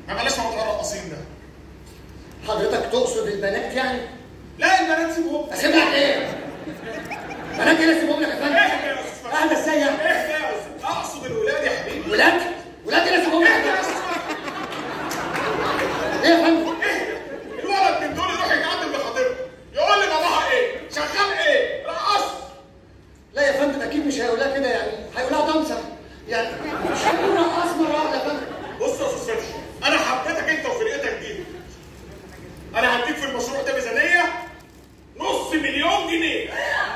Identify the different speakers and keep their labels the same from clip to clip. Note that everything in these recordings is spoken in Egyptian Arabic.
Speaker 1: ما بلاش موضوع الرقاصين ده
Speaker 2: حضرتك تقصد البنات يعني
Speaker 1: لا البنات سيبهم
Speaker 2: اسيب لك ايه بنات ايه اسيبهم لك يا فندم
Speaker 1: اهدى يا استاذ فتحي
Speaker 2: اهدى ازاي يعني
Speaker 1: اهدى يا استاذ اقصد الولاد يا حبيبي
Speaker 2: ولاد ولاد ايه اسيبهم لك
Speaker 1: اهدى
Speaker 2: يا
Speaker 1: يا
Speaker 2: فندم؟
Speaker 1: استاذ فتحي
Speaker 2: ايه يا فندم
Speaker 1: الولد من دول يروح يقدم لخطيبته يقول لي باباها ايه شغال ايه رقص
Speaker 2: لا يا فندم اكيد مش هيقولها كده يعني هيقولها دمسه يعني مش هيقول رقاص مره واحده يا فندم
Speaker 1: بص يا استاذ فتحي انا حبيتك انت وفرقتك دي انا هديك في المشروع ده ميزانيه نص مليون جنيه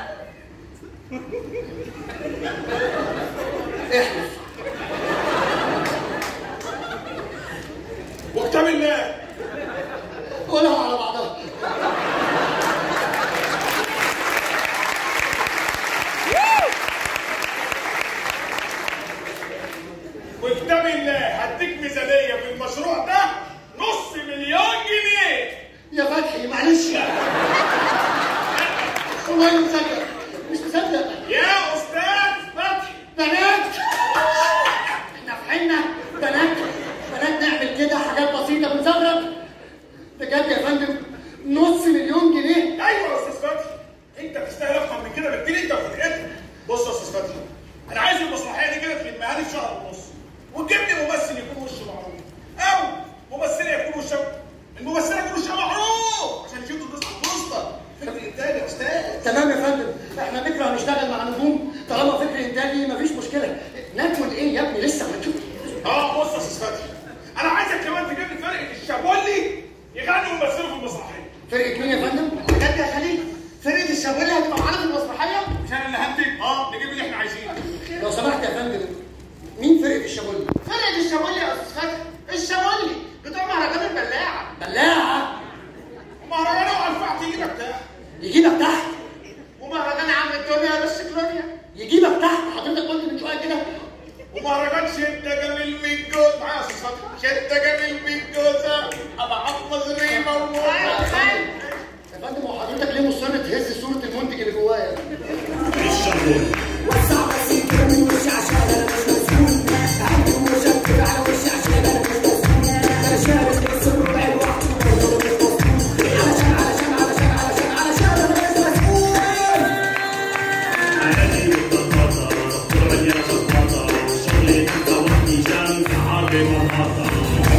Speaker 2: احلف
Speaker 1: وكتاب الله
Speaker 2: قولها على بعضها
Speaker 1: وكتاب الله هديك ميزانيه في المشروع ده نص مليون جنيه
Speaker 2: يا فتحي معلش والله مش مصدق مش مصدق
Speaker 1: يا استاذ فتحي
Speaker 2: بنات احنا في حنا بنات بنات نعمل كده حاجات بسيطه بنصرف بجد يا فندم نص مليون جنيه
Speaker 1: ايوه يا استاذ فتحي انت تستاهل اكتر من كده بكتير انت وفرقتك بص يا استاذ فتحي انا عايز المسرحيه دي كده تلمها لي في شهر ونص وتجيب لي ممثل يكون وشه معروف او ممثله يكون وشها الممثله يكون وشها معروف عشان يشوفوا الناس الوسطى فكر انتاج يا استاذ
Speaker 2: تمام يا فندم احنا بكره هنشتغل مع نجوم طالما فكر انتاجي مفيش مشكله ناكل ايه يا ابني لسه هنشوف
Speaker 1: اه بص يا استاذ فتحي انا عايزك كمان تجيب لي فرقه الشابولي يغنوا ويمثلوا في المسرحيه
Speaker 2: فرقه مين يا فندم؟ بجد يا خليل فرقه الشاويلي هتبقى معانا في المسرحيه؟
Speaker 1: مش انا اللي هنتج اه نجيب اللي احنا عايزينه
Speaker 2: لو سمحت يا فندم مين فرقه الشاويلي؟
Speaker 3: فرقة الشمولي يا استاذ فتحي الشمولي بتوع مهرجان البلاعة
Speaker 2: بلاعه
Speaker 1: ومهرجان وعلى يجيبك تحت
Speaker 2: يجيبك تحت
Speaker 3: ومهرجان عم الدنيا بس كلونيا
Speaker 2: يجيبك تحت حضرتك قلت من شويه كده
Speaker 1: ومهرجان شدة جميل ميت جوز معايا يا استاذ فتحي شدة جميل ميت جوزة ابقى حافظ ريمة
Speaker 3: ايوه
Speaker 1: وموت
Speaker 3: خالد
Speaker 2: يا فندم هو حضرتك ليه مصر تهز صوره المنتج اللي جوايا؟
Speaker 4: وسع بسيط من وشي عشان انا مش مسؤول عندي مشكل على وشي عشان انا مش مسؤول انا شارك بس الربع لوحدي وبرضه مش مسؤول علشان علشان علشان علشان علشان انا مش مسؤول
Speaker 5: عادي والضغطة دكتور مليانة شطاطة وشغلي انت وحدي جنب عربي مرحطة